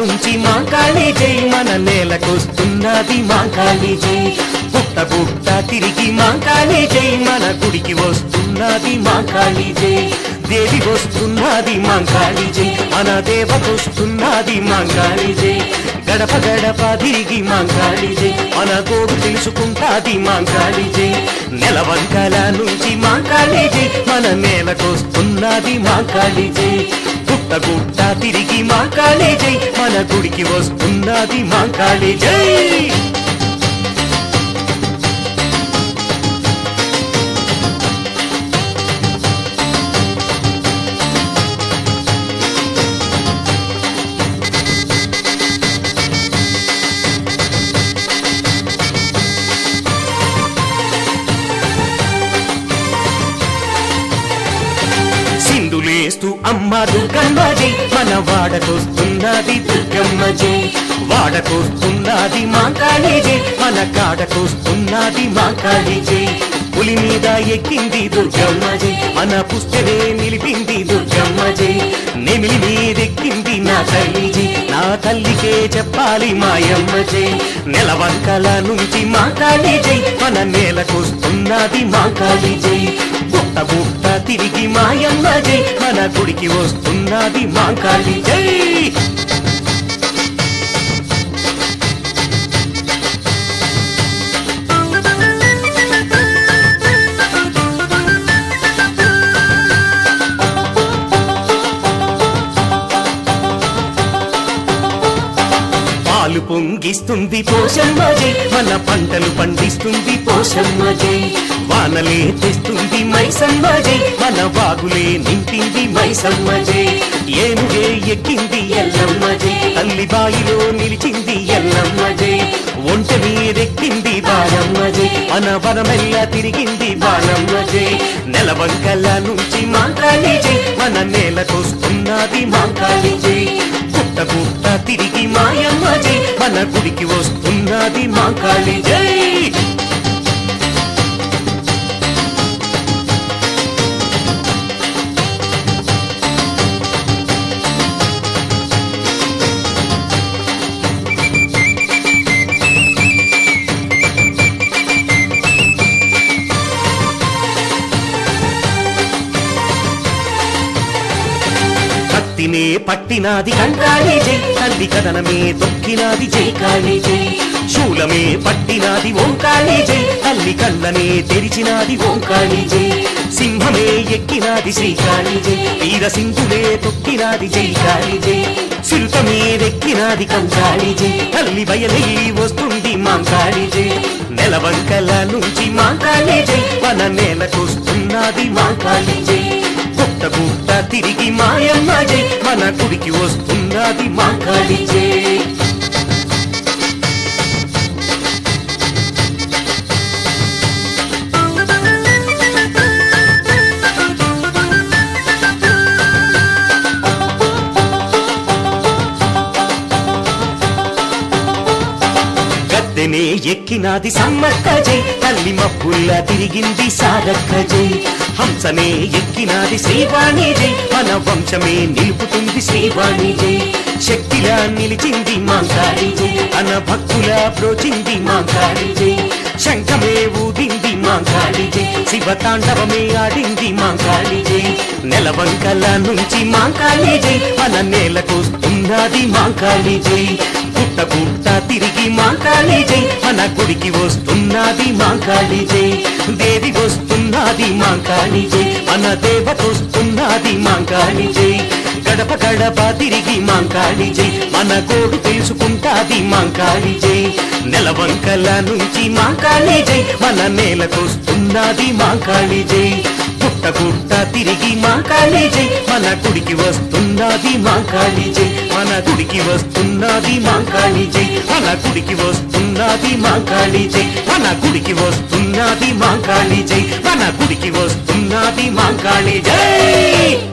నుంచి మా కాళీ జై మన నేలకొస్తున్నది మా కాళీ జై పుట్ట పుట్ట తిరిగి మా కాళీ జై మన గుడికి వస్తున్నది మా కాళీ జై దేవి వస్తున్నది మా కాళీ జై మన దేవతొస్తున్నది మా కాళీ జై గడప గడప తిరిగి మా కాళీ జై మన గోడు తెలుసుకుంటాది మా కాళీ జై నెలవంకల నుంచి మా కాళీ జై మన నేలకొస్తున్నది మా కాళీ జై గుట్ట గుట్ట తిరిగి మా కాళీ జై మన గుడికి వస్తున్నది మా కాళీ జై సింధులేస్తూ అమ్మ దుర్గమ్మ జై మన వాడకొస్తున్నది దుర్గమ్మ జై వాడకొస్తున్నది మా కాళీ జై మన కాడకొస్తున్నది మా కాళీ జై పులి మీద ఎక్కింది దుర్గమ్మ జై మన పుస్తవే నిలిపింది దుర్గమ్మ జై నెమిలి మీదెక్కింది నా తల్లి జై నా తల్లికే చెప్పాలి మాయమ్మ జై నెలవంకల నుంచి మా కాళీ జై మన నేలకొస్తున్నది మా కాళీ జై బుట్ట బుట్ట తిరిగి మాయమ్మ జై మన గుడికి వస్తున్నది మా కాళీ జై పాలు పొంగిస్తుంది పోషమ్మ జై మన పంటలు పండిస్తుంది పోషమ్మ జై వానలే తెస్తుంది మైసమ్మ జై మన వాగులే నింపింది మైసమ్మ జై ఏనుగే ఎక్కింది ఎల్లమ్మ జై తల్లి బాయిలో నిలిచింది ఎల్లమ్మ జై ఒంట మీరెక్కింది బాలమ్మ జై మన వనమెల్ల తిరిగింది బాలమ్మ జై నెలవంకల నుంచి మా కాళీ జై మన నేలకొస్తున్నది మా కాళీ జై పుట్ట పుట్ట తిరిగి మాయమ్మ జై మన గుడికి వస్తున్నది మా కాళీ జై కత్తినే పట్టినాది కంకాళీ జై తల్లి కథనమే తొక్కినాది జై కాళీ జై శూలమే పట్టినాది ఓంకాళీ జై తల్లి కళ్ళనే తెరిచినాది ఓంకాళీ జై సింహమే ఎక్కినాది శ్రీకాళీ జై వీర సింధులే తొక్కినాది జై కాళీ జై సిరుత మీరెక్కినాది కంకాళీ జై తల్లి బయలై వస్తుంది మాంకాళీ జై నెలవంకల నుంచి మాంకాళీ జై మన నేలకొస్తున్నది మాంకాళీ జై గుట్ట గుట్ట తిరిగి మాయమ్మ జై మన గుడికి వస్తున్నది మా కాళీ జై గద్దెనే ఎక్కినాది సమ్మక్క జై తల్లి మబ్బుల్లా తిరిగింది సారక్క జై హంసనే ఎక్కినాది శ్రీవాణి జై మన వంశమే నిలుపుతుంది శ్రీవాణి జై శక్తిలా నిలిచింది మాంకాళి జై అన భక్తుల ప్రోచింది మాంకాళి జై శంఖమే ఊదింది మాంకాళి జై శివ తాండవమే ఆడింది మాంకాళి జై నెలవంకల నుంచి మాంకాళి జై మన నేలకొస్తున్నది మాంకాళి జై పుట్ట పుట్ట తిరిగి మాంకాళి జై మన గుడికి వస్తున్నది మాంకాళి జై దేవి వస్తున్నది మాంకాళి జై మన దేవతొస్తున్నది మాంకాళి జై గడప గడప తిరిగి మాంకాళి జై మన గోడు తెలుసుకుంటాది మాంకాళి జై నెలవంకల నుంచి మాంకాళి జై మన నేలకొస్తున్నది మాంకాళి జై పుట్ట పుట్ట తిరిగి మాంకాళి జై మన గుడికి వస్తున్నది మాంకాళి జై మన గుడికి వస్తున్నది మాంకాళి జై మన గుడికి వస్తున్నది మాంకాళి జై మన గుడికి వస్తున్నది మాంకాళి జై మన గుడికి వస్తున్నది మాంకాళి జై